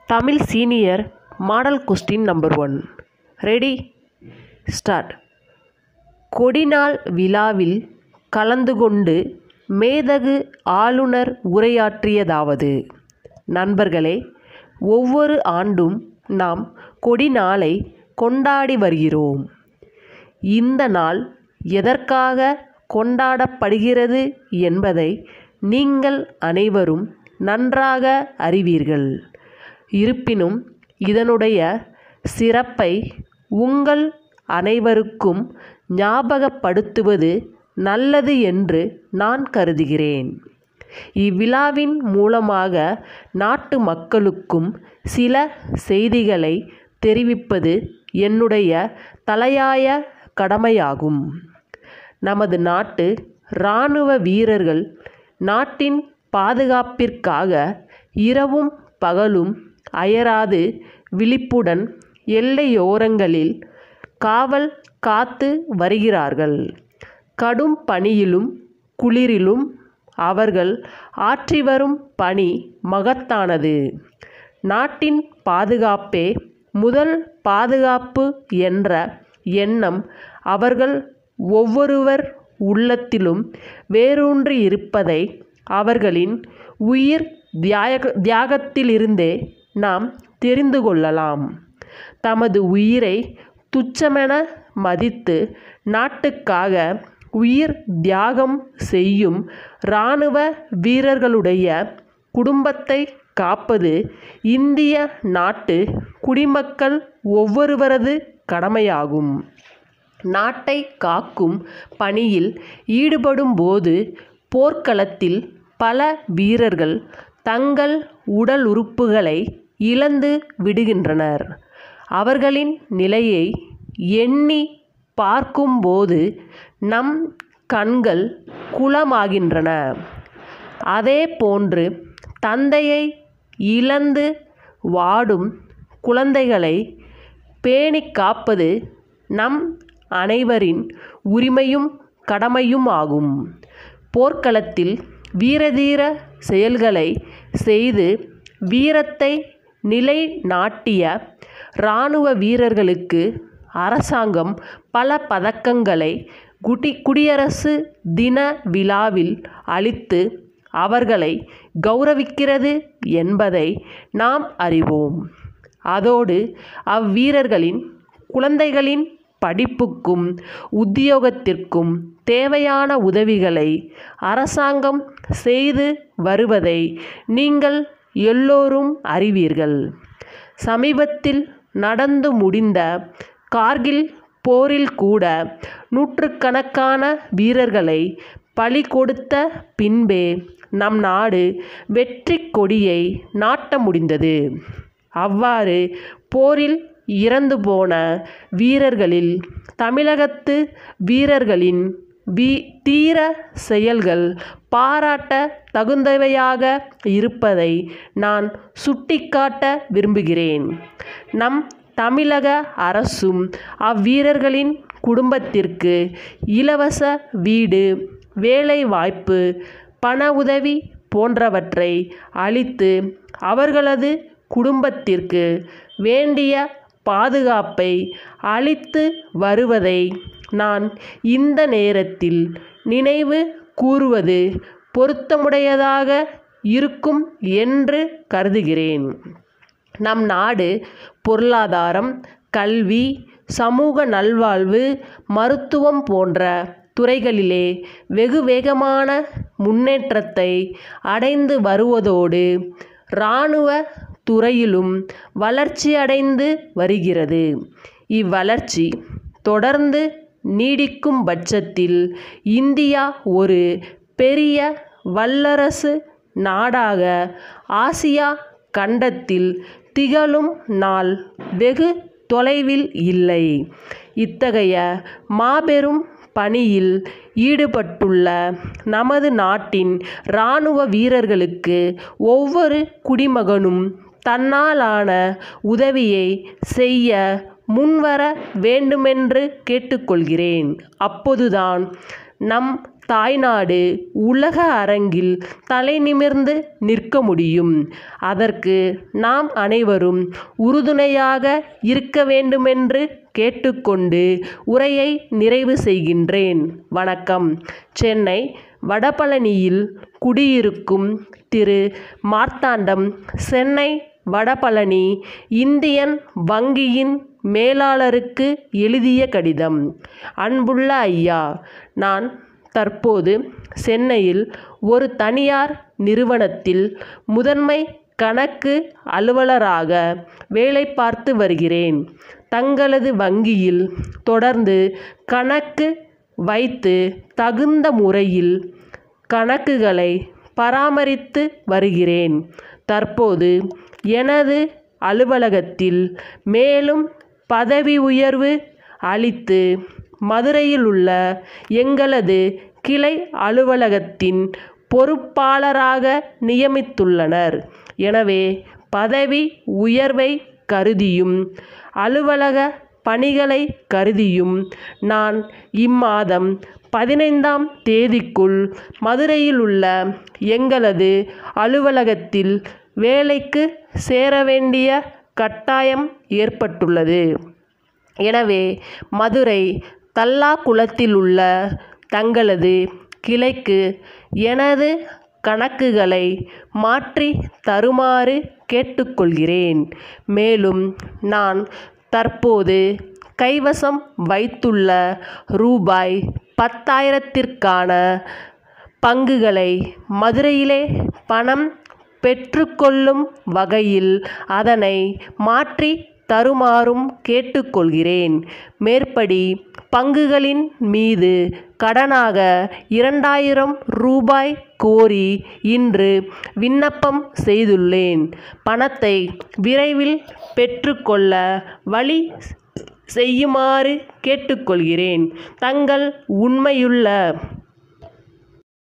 Tamil senior model question number one ready start கொடிநாள் விழாவில் கலந்து கொண்டு மேதகு ஆளுநர் உரையாற்றியதாவது நண்பர்களே ஒவ்வொரு ஆண்டும் நாம் கொடிநாளை கொண்டாடி வருகிறோம் இந்த நாள் எதற்காக கொண்டாடப்படுகிறது என்பதை நீங்கள் அனைவரும் நன்றாக அறிவீர்கள் இருப்பினும் இதனுடைய சிறப்பை உங்கள் அனைவருக்கும் ஞாபகப்படுத்துவது நல்லது என்று நான் கருதுகிறேன் இவ்விழாவின் மூலமாக நாட்டு மக்களுக்கும் சில செய்திகளை தெரிவிப்பது என்னுடைய தலையாய கடமையாகும் நமது நாட்டு இராணுவ வீரர்கள் நாட்டின் பாதுகாப்பிற்காக இரவும் பகலும் அயராது விழிப்புடன் எல்லையோரங்களில் காவல் காத்து வருகிறார்கள் கடும் பனியிலும் குளிரிலும் அவர்கள் ஆற்றி வரும் பணி மகத்தானது நாட்டின் பாதுகாப்பே முதல் பாதுகாப்பு என்ற எண்ணம் அவர்கள் ஒவ்வொருவர் உள்ளத்திலும் வேரூன்றி இருப்பதை அவர்களின் உயிர் தியாக தியாகத்திலிருந்தே நாம் தெரிந்து கொள்ளலாம் தமது உயிரை துச்சமென மதித்து நாட்டுக்காக உயிர் தியாகம் செய்யும் இராணுவ வீரர்களுடைய குடும்பத்தை காப்பது இந்திய நாட்டு குடிமக்கள் ஒவ்வொருவரது கடமையாகும் நாட்டை காக்கும் பணியில் ஈடுபடும்போது போர்க்களத்தில் பல வீரர்கள் தங்கள் உடல் உறுப்புகளை இழந்து விடுகின்றனர் அவர்களின் நிலையை எண்ணி பார்க்கும்போது நம் கண்கள் குளமாகின்றன அதே போன்று தந்தையை இழந்து வாடும் குழந்தைகளை பேணி காப்பது நம் அனைவரின் உரிமையும் கடமையும் ஆகும் போர்க்களத்தில் வீரதீர செயல்களை செய்து வீரத்தை நிலைநாட்டிய இராணுவ வீரர்களுக்கு அரசாங்கம் பல பதக்கங்களை குடி குடியரசு தின விழாவில் அளித்து அவர்களை கௌரவிக்கிறது என்பதை நாம் அறிவோம் அதோடு அவ்வீரர்களின் குழந்தைகளின் படிப்புக்கும் உத்தியோகத்திற்கும் தேவையான உதவிகளை அரசாங்கம் செய்து வருவதை நீங்கள் எல்லோரும் அறிவீர்கள் சமீபத்தில் நடந்து முடிந்த கார்கில் போரில் கூட நூற்றுக்கணக்கான வீரர்களை பலி கொடுத்த பின்பே நம் நாடு வெற்றி கொடியை நாட்ட முடிந்தது அவ்வாறு போரில் இறந்து போன வீரர்களில் தமிழகத்து வீரர்களின் வீ தீர செயல்கள் பாராட்ட தகுந்தவையாக இருப்பதை நான் சுட்டிக்காட்ட விரும்புகிறேன் நம் தமிழக அரசும் அவ்வீரர்களின் குடும்பத்திற்கு இலவச வீடு வேலைவாய்ப்பு பண உதவி போன்றவற்றை அளித்து அவர்களது குடும்பத்திற்கு வேண்டிய பாதுகாப்பை அளித்து வருவதை நான் இந்த நேரத்தில் நினைவு கூறுவது பொருத்தமுடையதாக இருக்கும் என்று கருதுகிறேன் நம் நாடு பொருளாதாரம் கல்வி சமூக நல்வாழ்வு மருத்துவம் போன்ற துறைகளிலே வெகு வேகமான முன்னேற்றத்தை அடைந்து வருவதோடு இராணுவ துறையிலும் வளர்ச்சியடைந்து வருகிறது இவ்வளர்ச்சி தொடர்ந்து நீடிக்கும் பட்சத்தில் இந்தியா ஒரு பெரிய வல்லரசு நாடாக ஆசியா கண்டத்தில் திகழும் நாள் வெகு தொலைவில் இல்லை இத்தகைய மாபெரும் பணியில் ஈடுபட்டுள்ள நமது நாட்டின் இராணுவ வீரர்களுக்கு ஒவ்வொரு குடிமகனும் தன்னாலான உதவியை செய்ய முன்வர வேண்டுமென்று கேட்டுக்கொள்கிறேன் அப்போதுதான் நம் தாய்நாடு உலக அரங்கில் தலைநிமிர்ந்து நிற்க முடியும் அதற்கு நாம் அனைவரும் உறுதுணையாக இருக்க வேண்டுமென்று கேட்டுக்கொண்டு உரையை நிறைவு செய்கின்றேன் வணக்கம் சென்னை வடபழனியில் குடியிருக்கும் திரு மார்த்தாண்டம் சென்னை வடபழனி இந்தியன் வங்கியின் மேலாளருக்கு எழுதிய கடிதம் அன்புள்ள ஐயா நான் தற்போது சென்னையில் ஒரு தனியார் நிறுவனத்தில் முதன்மை கணக்கு அலுவலராக வேலை பார்த்து வருகிறேன் தங்களது வங்கியில் தொடர்ந்து கணக்கு வைத்து தகுந்த முறையில் கணக்குகளை பராமரித்து வருகிறேன் தற்போது எனது அலுவலகத்தில் மேலும் பதவி உயர்வு அளித்து மதுரையில் உள்ள எங்களது கிளை அலுவலகத்தின் பொறுப்பாளராக நியமித்துள்ளனர் எனவே பதவி உயர்வை கருதியும் அலுவலக பணிகளை கருதியும் நான் இம்மாதம் பதினைந்தாம் தேதிக்குள் மதுரையில் உள்ள எங்களது அலுவலகத்தில் வேலைக்கு சேர வேண்டிய கட்டாயம் ஏற்பட்டுள்ளது எனவே மதுரை தல்லாகுளத்தில் உள்ள தங்களது கிளைக்கு எனது கணக்குகளை மாற்றி தருமாறு கேட்டுக்கொள்கிறேன் மேலும் நான் தற்போது கைவசம் வைத்துள்ள ரூபாய் பத்தாயிரத்திற்கான பங்குகளை மதுரையிலே பணம் பெற்றுக்கொள்ளும் வகையில் அதனை மாற்றி தருமாறும் கேட்டுக்கொள்கிறேன் மேற்படி பங்குகளின் மீது கடனாக இரண்டாயிரம் ரூபாய் கோரி இன்று விண்ணப்பம் செய்துள்ளேன் பணத்தை விரைவில் பெற்றுக்கொள்ள வழி செய்யுமாறு கேட்டுக்கொள்கிறேன் தங்கள் உண்மையுள்ள